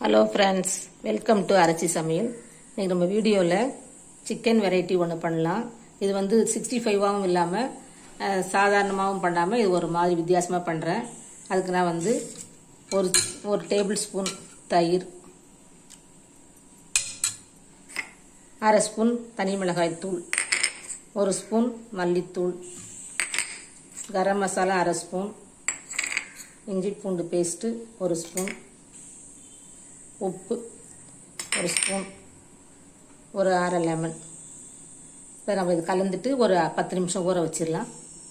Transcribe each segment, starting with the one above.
hello friends welcome to அரைச்சி சமையல் இன்னைக்கு நம்ம வீடியோவில் சிக்கன் வெரைட்டி ஒன்று பண்ணலாம் இது வந்து சிக்ஸ்டி ஃபைவாகவும் இல்லாமல் சாதாரணமாகவும் பண்ணாமல் இது ஒரு மாதிரி வித்தியாசமாக பண்ணுறேன் அதுக்கு நான் வந்து ஒரு ஒரு டேபிள் ஸ்பூன் தயிர் அரை ஸ்பூன் தனி மிளகாய் தூள் ஒரு ஸ்பூன் மல்லித்தூள் கரம் மசாலா அரை ஸ்பூன் இஞ்சி பூண்டு பேஸ்ட்டு ஒரு ஸ்பூன் உப்பு ஒரு ஸ்பூன் ஒரு அரை லெமன் இப்போ நம்ம இது கலந்துட்டு ஒரு பத்து நிமிஷம் ஊற வச்சிடலாம்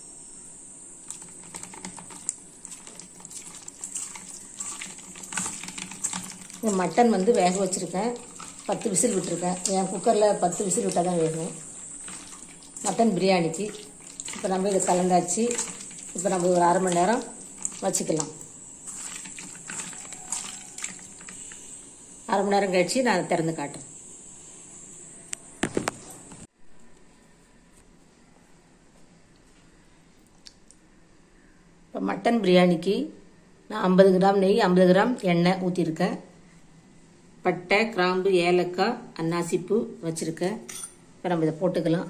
இந்த மட்டன் வந்து வேக வச்சுருக்கேன் பத்து விசில் விட்டுருக்கேன் என் குக்கரில் பத்து விசில் விட்டால் தான் வேகும் மட்டன் பிரியாணிக்கு இப்போ நம்ம இதை கலந்தாச்சு இப்போ நம்ம ஒரு அரை மணி நேரம் வச்சுக்கலாம் அரை மணி நேரம் கழிச்சு நான் திறந்து காட்டுறேன் இப்போ மட்டன் பிரியாணிக்கு நான் ஐம்பது கிராம் நெய் ஐம்பது கிராம் எண்ணெய் ஊற்றிருக்கேன் பட்டை கிராம்பு ஏலக்காய் அன்னாசிப்பூ வச்சுருக்கேன் இப்போ நம்ம இதை போட்டுக்கலாம்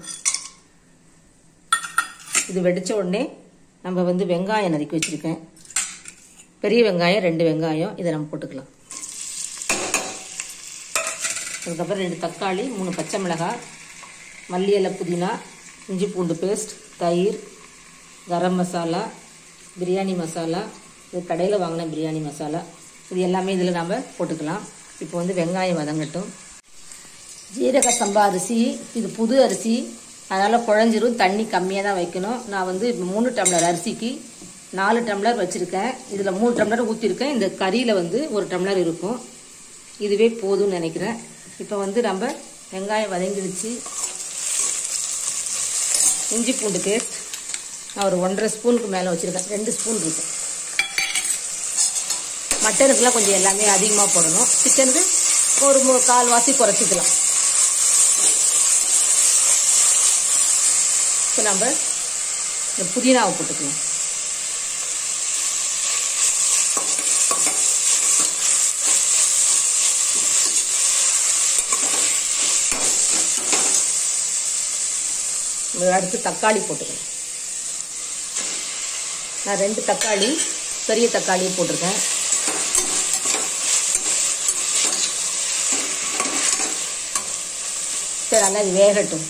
இது வெடித்த உடனே நம்ம வந்து வெங்காயம் நறுக்கி வச்சுருக்கேன் பெரிய வெங்காயம் ரெண்டு வெங்காயம் இதை நம்ம போட்டுக்கலாம் அதுக்கப்புறம் ரெண்டு தக்காளி மூணு பச்சை மிளகாய் மல்லி இலை புதினா இஞ்சி பூண்டு பேஸ்ட் தயிர் கரம் மசாலா பிரியாணி மசாலா இது கடையில் வாங்கின பிரியாணி மசாலா இது எல்லாமே இதில் நாம் போட்டுக்கலாம் இப்போ வந்து வெங்காயம் வதங்கட்டும் ஜீரக சம்பா அரிசி இது புது அரிசி அதனால் குழஞ்சிரும் தண்ணி கம்மியாக தான் வைக்கணும் நான் வந்து மூணு டம்ளர் அரிசிக்கு நாலு டம்ளர் வச்சுருக்கேன் இதில் மூணு டம்ளர் ஊற்றிருக்கேன் இந்த கறியில் வந்து ஒரு டம்ளர் இருக்கும் இதுவே போதும்னு நினைக்கிறேன் இப்போ வந்து நம்ம வெங்காயம் வதங்கிடுச்சு இஞ்சி பூண்டு பேஸ்ட் நான் ஒரு ஒன்றரை ஸ்பூனுக்கு மேலே வச்சுருக்கேன் ரெண்டு ஸ்பூன் இருக்கும் மட்டனுக்குலாம் கொஞ்சம் எல்லாமே அதிகமாக போடணும் சிக்கனுக்கு ஒரு மூ கால்வாசி குறைச்சிக்கலாம் இப்போ நம்ம இந்த புதினாவை போட்டுக்கலாம் அடுத்து தக்காளி போட்டுக்கலாம் நான் ரெண்டு தக்காளி பெரிய தக்காளி போட்டிருக்கேன் சரி நல்லா இது வேகட்டும்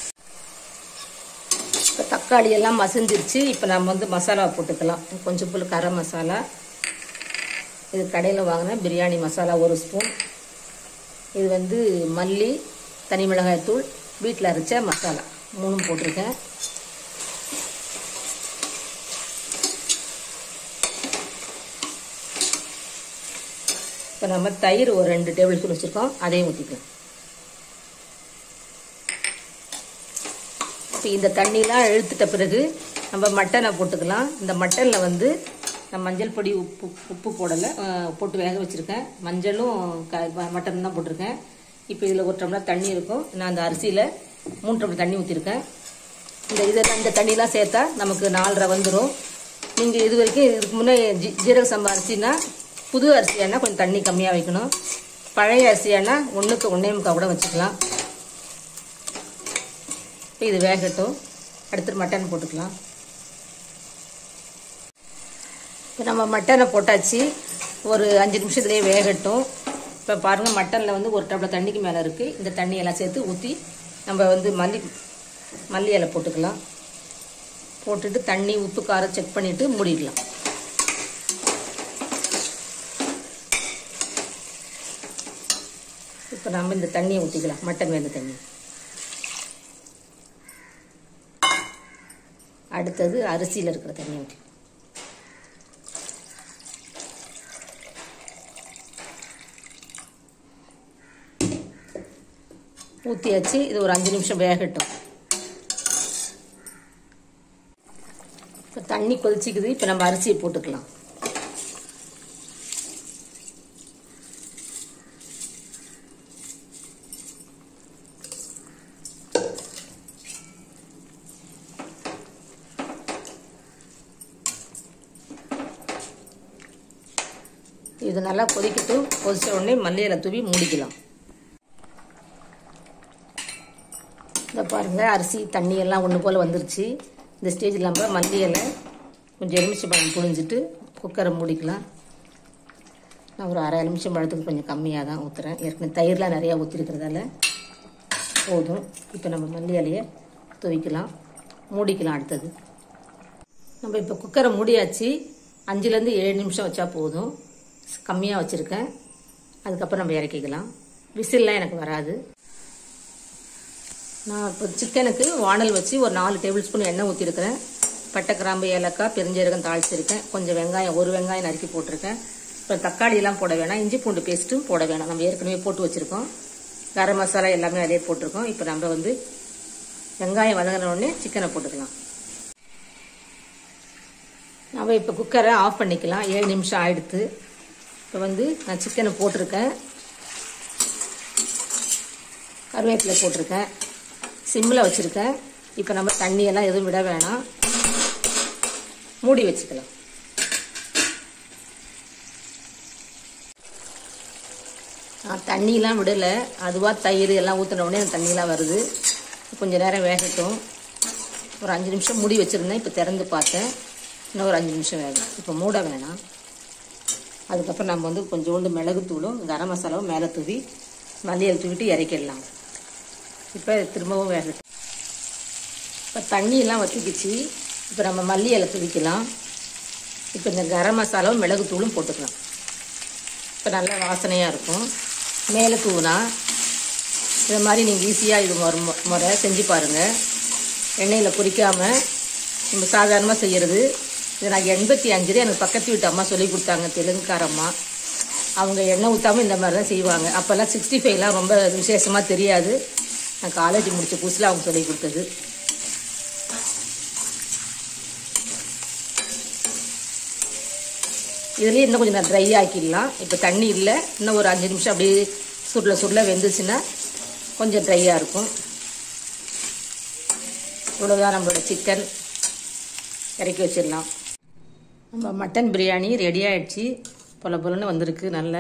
இப்போ தக்காளி எல்லாம் மசிஞ்சிருச்சு இப்போ நம்ம வந்து மசாலா போட்டுக்கலாம் கொஞ்சம் புல் கரம் மசாலா இது கடையில் வாங்கின பிரியாணி மசாலா ஒரு ஸ்பூன் இது வந்து மல்லி தனி மிளகாய் தூள் வீட்டில் அரைச்ச மசாலா மூணும் போட்டிருக்கேன் இப்போ நம்ம தயிர் ஒரு ரெண்டு டேபிள் ஸ்பூன் வச்சுருக்கோம் அதையும் ஊற்றிக்கலாம் இப்போ இந்த தண்ணிலாம் இழுத்துட்ட பிறகு நம்ம மட்டனை போட்டுக்கலாம் இந்த மட்டனில் வந்து நான் மஞ்சள் பொடி உப்பு உப்பு போடலை போட்டு வேக வச்சுருக்கேன் மஞ்சளும் க மட்டன் தான் போட்டிருக்கேன் இப்போ இதில் ஒரு டம்ளர் தண்ணி இருக்கும் நான் அந்த அரிசியில் மூணு டம்ளர் தண்ணி ஊற்றிருக்கேன் இந்த இதெல்லாம் இந்த தண்ணிலாம் சேர்த்தா நமக்கு நாலரை வந்துடும் நீங்கள் இது வரைக்கும் இதுக்கு முன்னே ஜி ஜீரக சம்பா அரிசினா புது அரிசியானா கொஞ்சம் தண்ணி கம்மியாக வைக்கணும் பழைய அரிசியானா ஒன்றுக்கு ஒன்றே முக்கால் கூட வச்சுக்கலாம் இப்போ இது வேகட்டும் அடுத்து மட்டன் போட்டுக்கலாம் இப்போ நம்ம மட்டனை போட்டாச்சு ஒரு அஞ்சு நிமிஷத்துலேயே வேகட்டும் இப்போ பாருங்கள் மட்டனில் வந்து ஒரு டம்ளர் தண்ணிக்கு மேலே இருக்குது இந்த தண்ணி எல்லாம் சேர்த்து ஊற்றி நம்ம வந்து மல்லி மல்லி இலை போட்டுக்கலாம் போட்டுட்டு தண்ணி உப்பு காரம் செக் பண்ணிவிட்டு மூடிடலாம் இப்போ நம்ம இந்த தண்ணியை ஊற்றிக்கலாம் மட்டன் வெந்த தண்ணி அடுத்தது அரிசியில் இருக்கிற தண்ணி ஊற்றி ஊற்றியாச்சு இது ஒரு அஞ்சு நிமிஷம் வேகட்டும் இப்போ தண்ணி கொதிச்சிக்குது இப்போ நம்ம அரிசியை போட்டுக்கலாம் இது நல்லா கொதிக்கட்டும் கொதிச்ச உடனே மல்லியில தூவி மூடிக்கலாம் இந்த பாருங்கள் அரிசி தண்ணி எல்லாம் ஒன்று போல் வந்துருச்சு இந்த ஸ்டேஜில் நம்ம மல்லி இலை கொஞ்சம் எலுமிச்சை பழம் புழிஞ்சிட்டு குக்கரை மூடிக்கலாம் நான் ஒரு அரை எலுமிச்சம் பழத்துக்கு கொஞ்சம் கம்மியாக தான் ஊற்றுறேன் ஏற்கனவே தயிர்லாம் நிறையா ஊற்றிருக்கிறதால போதும் இப்போ நம்ம மல்லி இலையை துவைக்கலாம் மூடிக்கலாம் அடுத்தது நம்ம இப்போ குக்கரை மூடியாச்சு அஞ்சுலேருந்து ஏழு நிமிஷம் வச்சா போதும் கம்மியாக வச்சுருக்கேன் அதுக்கப்புறம் நம்ம இறக்கிக்கலாம் விசில்லாம் எனக்கு வராது நான் இப்போ சிக்கனுக்கு வானல் வச்சு ஒரு நாலு டேபிள் ஸ்பூன் எண்ணெய் ஊற்றிருக்கிறேன் பட்டை கிராம்பு ஏலக்காய் பெருஞ்சீரகம் தாளிச்சிருக்கேன் கொஞ்சம் வெங்காயம் ஒரு வெங்காயம் நறுக்கி போட்டிருக்கேன் இப்போ தக்காளியெல்லாம் போட வேணாம் இஞ்சி பூண்டு பேஸ்ட்டும் போட வேணாம் நம்ம ஏற்கனவே போட்டு வச்சுருக்கோம் கரம் மசாலா எல்லாமே அதே போட்டிருக்கோம் இப்போ நம்ம வந்து வெங்காயம் வதங்கின உடனே சிக்கனை போட்டுக்கலாம் நம்ம இப்போ குக்கரை ஆஃப் பண்ணிக்கலாம் ஏழு நிமிஷம் ஆயிடுத்து இப்போ வந்து நான் சிக்கனை போட்டிருக்கேன் கருவேப்பிலை போட்டிருக்கேன் சிம்மில் வச்சுருக்கேன் இப்போ நம்ம தண்ணியெல்லாம் எதுவும் விட வேணாம் மூடி வச்சுக்கலாம் நான் தண்ணியெலாம் விடலை அதுவாக தயிர் எல்லாம் ஊற்றின உடனே அந்த தண்ணியெலாம் வருது கொஞ்சம் நேரம் வேகட்டும் ஒரு அஞ்சு நிமிஷம் மூடி வச்சுருந்தேன் இப்போ திறந்து பார்த்தேன் இன்னும் ஒரு அஞ்சு நிமிஷம் வேகும் இப்போ மூட வேணாம் அதுக்கப்புறம் நம்ம வந்து கொஞ்சோண்டு மிளகுத்தூளும் கரம் மசாலாவும் மேலே தூவி மல்லியல் தூவிட்டு இறக்கிடலாம் இப்போ திரும்பவும் வேகட்டும் இப்போ தண்ணியெல்லாம் வற்றிக்கிச்சு இப்போ நம்ம மல்லி இலை தூவிக்கலாம் இப்போ இந்த கரம் மசாலாவும் மிளகுத்தூளும் போட்டுக்கலாம் இப்போ நல்ல வாசனையாக இருக்கும் மேலே தூவினா இது மாதிரி நீங்கள் ஈஸியாக இது முறை முறை செஞ்சு பாருங்கள் எண்ணெயில் பொரிக்காமல் நம்ம சாதாரணமாக செய்கிறது இது நான் எண்பத்தி அஞ்சுல எனக்கு பக்கத்து வீட்டு அம்மா சொல்லி கொடுத்தாங்க தெலுங்குக்கார அம்மா அவங்க எண்ணெய் ஊற்றாமல் இந்த மாதிரி தான் செய்வாங்க அப்போல்லாம் சிக்ஸ்டி ஃபைவ்லாம் ரொம்ப விசேஷமாக தெரியாது நான் காலேஜ் முடிச்ச புதுசில் அவங்க சொல்லி கொடுத்தது இதுலேயே இன்னும் கொஞ்சம் ட்ரை ஆக்கிடலாம் இப்போ தண்ணி இல்லை இன்னும் ஒரு அஞ்சு நிமிஷம் அப்படியே சுருள சுருள வெந்துச்சுன்னா கொஞ்சம் ட்ரையாக இருக்கும் இவ்வளோதான் நம்மளோட சிக்கன் இறக்கி வச்சிடலாம் நம்ம மட்டன் பிரியாணி ரெடி ஆயிடுச்சு பொல பொலன்னு வந்திருக்கு நல்ல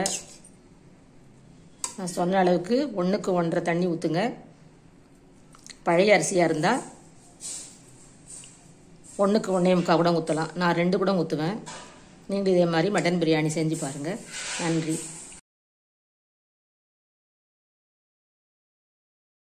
நான் சொன்ன அளவுக்கு ஒன்றுக்கு ஒன்றரை தண்ணி ஊற்றுங்க பழைய அரிசியாக இருந்தால் ஒன்றுக்கு ஒன்றே முக்கால் கூட ஊற்றலாம் நான் ரெண்டு கூட ஊற்றுவேன் நீங்கள் இதே மாதிரி மட்டன் பிரியாணி செஞ்சு பாருங்கள் நன்றி